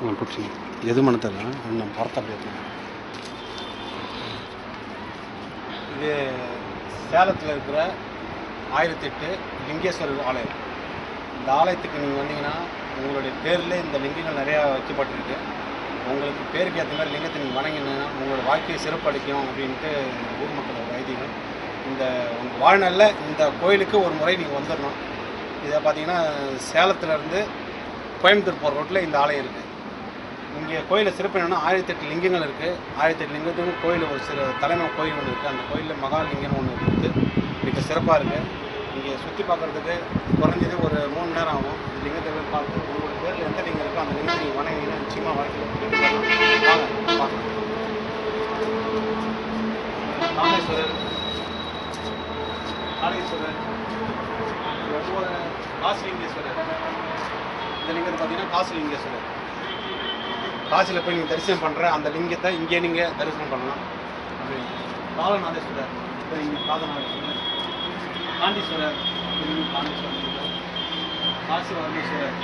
நான் பிடிச்சி எது மன தெரியல நான் பரத்த அப்படியே எடுத்துக்கிறேன். இது சேலத்தில் இருக்கிற ஆயிரத்தி எட்டு லிங்கேஸ்வரர் ஆலயம் இந்த ஆலயத்துக்கு நீங்கள் வந்தீங்கன்னா உங்களுடைய பேரில் இந்த லிங்கங்கள் நிறையா வைக்கப்பட்டிருக்கு உங்களுக்கு பேருக்கு ஏற்ற மாதிரி லிங்கத்தை நீங்கள் வணங்கினீங்கன்னா உங்களோட வாழ்க்கையை சிறப்பளிக்கும் அப்படின்ட்டு இந்த ஊர் மக்களோட ஐதீகம் இந்த உங்கள் வாழ்நாளில் இந்த கோயிலுக்கு ஒரு முறை நீங்கள் வந்துடணும் இதை பார்த்தீங்கன்னா சேலத்துலேருந்து கோயம்புத்தூர் போகிற ரோட்டில் இந்த ஆலயம் இருக்குது இங்கே கோயிலில் சிறப்பு என்னென்னா ஆயிரத்தி எட்டு லிங்கங்கள் இருக்குது ஆயிரத்தி எட்டு லிங்கத்துக்கும் கோயில் ஒரு சில தலைமை கோயில் ஒன்று இருக்குது அந்த கோயிலில் மகாலிங்கம்னு ஒன்று இருக்குது மிக சிறப்பாக இருக்குது இங்கே சுற்றி பார்க்குறதுக்கு குறைஞ்சது ஒரு மூணு மணி நேரம் ஆகும் இந்த லிங்கத்தை போய் பார்த்து உங்களோட பேரில் எந்த லிங்கம் இருக்கோ அந்த லிங்கத்தை நீங்கள் வணங்கிங்கன்னா நிச்சயமாக வாழ்க்கையில் வெற்றி பெறலாம். வாங்க பார்க்கலாம் காமேஸ்வரர் காளீஸ்வரர் ஒவ்வொரு காசிலிங்கேஸ்வரர் இந்த லிங்கத்தை பார்த்தீங்கன்னா காசிலிங்கேஸ்வரர் காசியில் போய் நீங்கள் தரிசனம் பண்ணுற அந்த லிங்கத்தை இங்கே நீங்கள் தரிசனம் பண்ணலாம் அப்படின்னு காலநாதேஸ்வரர் இப்போ இங்கே காலநாதேஸ்வரர் காண்டீஸ்வரர் இங்கே காண்டீஸ்வரர் லிங்கம். காசி வரமேஸ்வரர்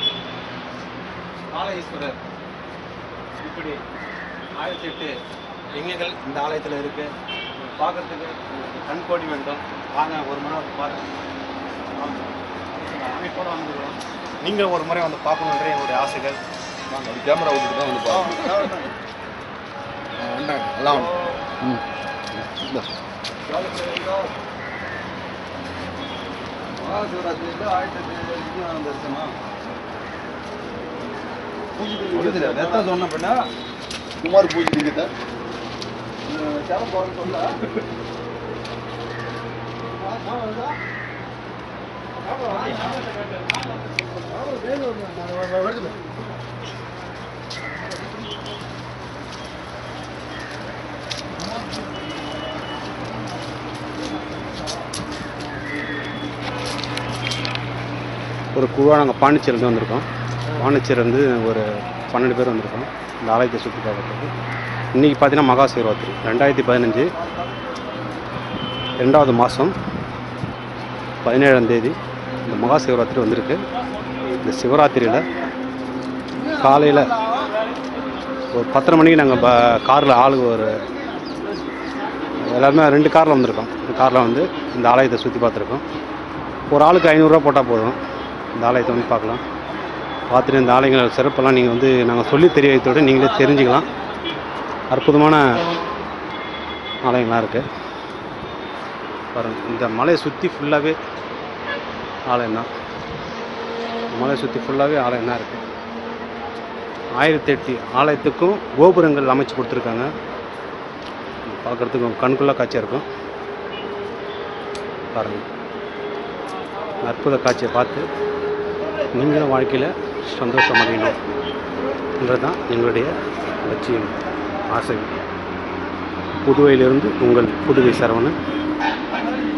காளஈஸ்வரர் இப்படி ஆயிரத்தி எட்டு லிங்கங்கள் இந்த ஆலயத்தில் இருக்குது பார்க்குறதுக்கு உங்களுக்கு கண்கோடி வேண்டும் வாங்க ஒரு முறை வந்து பாருங்க வாங்க. அமைப்போடு வந்துடுவோம் நீங்கள் ஒரு முறை வந்து பார்க்கணுன்ற என்னுடைய ஆசைகள் வாங்க அது கேமரா விட்டுட்டு தான் வந்து பார்க்கணும் எல்லாம் ம் இந்த மகாசிவராத்திரியில் ஆயிரத்தி தரிசனம் பூஜை நெத்தான் சொன்ன பண்ணா குமார் பூஜை லிங்கத்தை சேலம் போகிறேன்னு சொல்ல ஒரு குழுவாக நாங்கள் பாண்டிச்சேரிலேருந்து வந்திருக்கோம் பாண்டிச்சேரிலேருந்து ஒரு பன்னெண்டு பேர் வந்திருக்கோம் இந்த ஆலயத்தை சுற்றி பார்க்குறதுக்கு இன்றைக்கி பார்த்தீங்கன்னா மகா சிவராத்திரி ரெண்டாயிரத்தி பதினஞ்சு ரெண்டாவது மாதம் பதினேழாம் தேதி இந்த மகா சிவராத்திரி வந்திருக்கு இந்த சிவராத்திரியில் காலையில் ஒரு பத்தரை மணிக்கு நாங்கள் ப காரில் ஆளுக்கு ஒரு எல்லாருமே ரெண்டு காரில் வந்திருக்கோம் இந்த காரில் வந்து இந்த ஆலயத்தை சுற்றி பார்த்துருக்கோம் ஒரு ஆளுக்கு ஐநூறுரூவா போட்டால் போதும் இந்த ஆலயத்தை வந்து பார்க்கலாம் பார்த்துட்டு இந்த ஆலயங்களோட சிறப்பெல்லாம் நீங்கள் வந்து நாங்கள் சொல்லி தெரிய வைத்தோட நீங்களே தெரிஞ்சுக்கலாம் அற்புதமான ஆலயங்களாக இருக்குது பாருங்கள் இந்த மலையை சுற்றி ஃபுல்லாகவே ஆலயம் தான் மலையை சுற்றி ஃபுல்லாகவே ஆலயம் தான் இருக்குது ஆயிரத்தி எட்டு ஆலயத்துக்கும் கோபுரங்கள் அமைச்சு கொடுத்துருக்காங்க பார்க்குறதுக்கு கண்குள்ளா காட்சியாக இருக்கும் பாருங்கள் அற்புத காட்சியை பார்த்து நீங்களும் வாழ்க்கையில் சந்தோஷம் அடையணும் என்றது தான் எங்களுடைய லட்சியம் ஆசை புதுவையிலிருந்து உங்கள் புதுவை சரவணன்